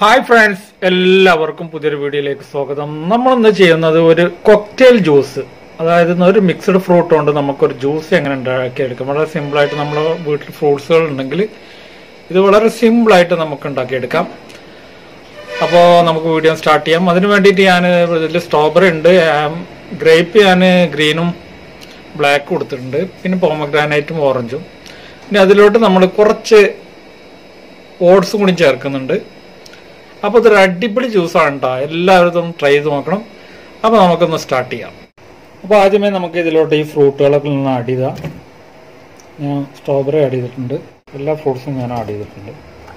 hi friends എല്ലാവർക്കും പുതിയൊരു വീഡിയോയിലേക്ക് സ്വാഗതം നമ്മൾ ഇന്ന് ചെയ്യുന്നത് ഒരു കൊക്ടെയിൽ ജ്യൂസ് അതായത് ഒരു മിക്സ്ഡ് ഫ്രൂട്ട് കൊണ്ട് നമുക്കൊരു ജ്യൂസ് എങ്ങനെ ഉണ്ടാക്കിയെടുക്കാം വളരെ സിമ്പിളായിട്ട് നമ്മൾ വീട്ടിൽ ഫ്രൂട്ട്സുകൾ ഉണ്ടെങ്കിൽ ഇത് വളരെ സിമ്പിളായിട്ട് നമുക്ക് ഉണ്ടാക്കിയെടുക്കാം അപ്പോൾ നമുക്ക് വീഡിയോ സ്റ്റാർട്ട് ചെയ്യാം അതിന് വേണ്ടിയിട്ട് ഞാൻ ഇതിൽ സ്ട്രോബെറി ഉണ്ട് ഗ്രേപ്പ് ഞാൻ ഗ്രീനും ബ്ലാക്ക് കൊടുത്തിട്ടുണ്ട് പിന്നെ പോമഗ്രാനൈറ്റും ഓറഞ്ചും പിന്നെ അതിലോട്ട് നമ്മൾ കുറച്ച് ഓട്സും കൂടി ചേർക്കുന്നുണ്ട് അപ്പോൾ ഇതൊരു അടിപൊളി ജ്യൂസാണ് കേട്ടോ എല്ലാവരും ട്രൈ ചെയ്ത് നോക്കണം അപ്പോൾ നമുക്കൊന്ന് സ്റ്റാർട്ട് ചെയ്യാം അപ്പോൾ ആദ്യമേ നമുക്ക് ഇതിലോട്ട് ഈ ഫ്രൂട്ടുകളൊക്കെ ഒന്ന് ആഡ് ചെയ്താൽ ഞാൻ സ്ട്രോബെറി ആഡ് ചെയ്തിട്ടുണ്ട് എല്ലാ ഫ്രൂട്ട്സും ഞാൻ ആഡ് ചെയ്തിട്ടുണ്ട്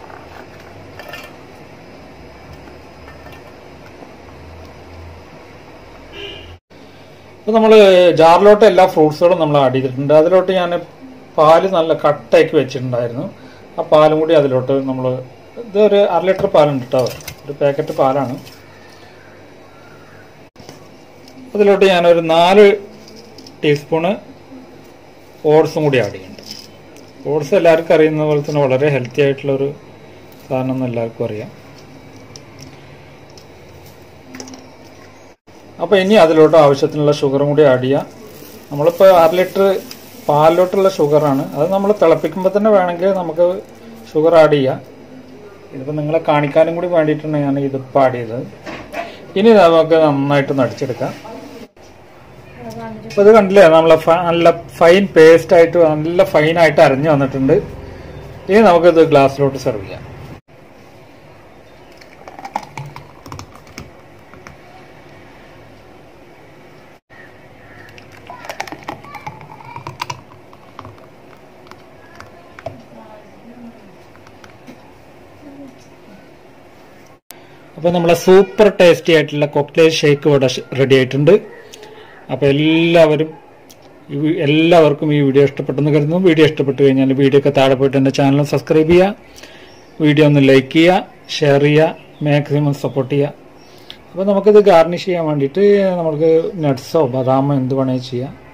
അപ്പോൾ നമ്മൾ ജാറിലോട്ട് എല്ലാ ഫ്രൂട്ട്സുകളും നമ്മൾ ആഡ് ചെയ്തിട്ടുണ്ട് അതിലോട്ട് ഞാൻ പാല് നല്ല കട്ടാക്കി വെച്ചിട്ടുണ്ടായിരുന്നു ആ പാലും കൂടി അതിലോട്ട് നമ്മൾ ഇതൊരു അര ലിറ്റർ പാലുണ്ട് കേട്ടോ ഒരു പാക്കറ്റ് പാലാണ് അതിലോട്ട് ഞാനൊരു നാല് ടീസ്പൂണ് ഓട്സും കൂടി ആഡ് ചെയ്യുന്നുണ്ട് ഓട്സ് എല്ലാവർക്കും അറിയുന്ന പോലെ തന്നെ വളരെ ഹെൽത്തി ആയിട്ടുള്ളൊരു സാധനം എന്ന് എല്ലാവർക്കും അറിയാം അപ്പോൾ ഇനി അതിലോട്ട് ആവശ്യത്തിനുള്ള ഷുഗറും കൂടി ആഡ് ചെയ്യാം നമ്മളിപ്പോൾ അര ലിറ്റർ പാലിലോട്ടുള്ള ഷുഗറാണ് അത് നമ്മൾ തിളപ്പിക്കുമ്പോൾ തന്നെ വേണമെങ്കിൽ നമുക്ക് ഷുഗർ ആഡ് ചെയ്യാം ഇതിപ്പോൾ നിങ്ങളെ കാണിക്കാനും കൂടി വേണ്ടിയിട്ടാണ് ഞാൻ ഇതിപ്പോൾ ആഡ് ചെയ്തത് ഇനി നമുക്ക് നന്നായിട്ട് നടിച്ചെടുക്കാം അപ്പോൾ ഇത് കണ്ടില്ലേ നമ്മളെ നല്ല ഫൈൻ പേസ്റ്റ് ആയിട്ട് നല്ല ഫൈനായിട്ട് അരഞ്ഞു വന്നിട്ടുണ്ട് ഇനി നമുക്കിത് ഗ്ലാസ്സിലോട്ട് സെർവ് ചെയ്യാം അപ്പോൾ നമ്മളെ സൂപ്പർ ടേസ്റ്റി ആയിട്ടുള്ള കോക്ടെയിൽ ഷേക്ക് ഇവിടെ റെഡി ആയിട്ടുണ്ട് അപ്പോൾ എല്ലാവരും എല്ലാവർക്കും ഈ വീഡിയോ ഇഷ്ടപ്പെട്ടെന്ന് കരുതുന്നു വീഡിയോ ഇഷ്ടപ്പെട്ടു കഴിഞ്ഞാൽ വീഡിയോ ഒക്കെ താഴെ പോയിട്ട് എൻ്റെ ചാനൽ സബ്സ്ക്രൈബ് ചെയ്യുക വീഡിയോ ഒന്ന് ലൈക്ക് ചെയ്യുക ഷെയർ ചെയ്യുക മാക്സിമം സപ്പോർട്ട് ചെയ്യുക അപ്പോൾ നമുക്കിത് ഗാർണിഷ് ചെയ്യാൻ വേണ്ടിയിട്ട് നമുക്ക് നട്ട്സോ ബദാമോ എന്ത് വേണമെങ്കിൽ ചെയ്യാം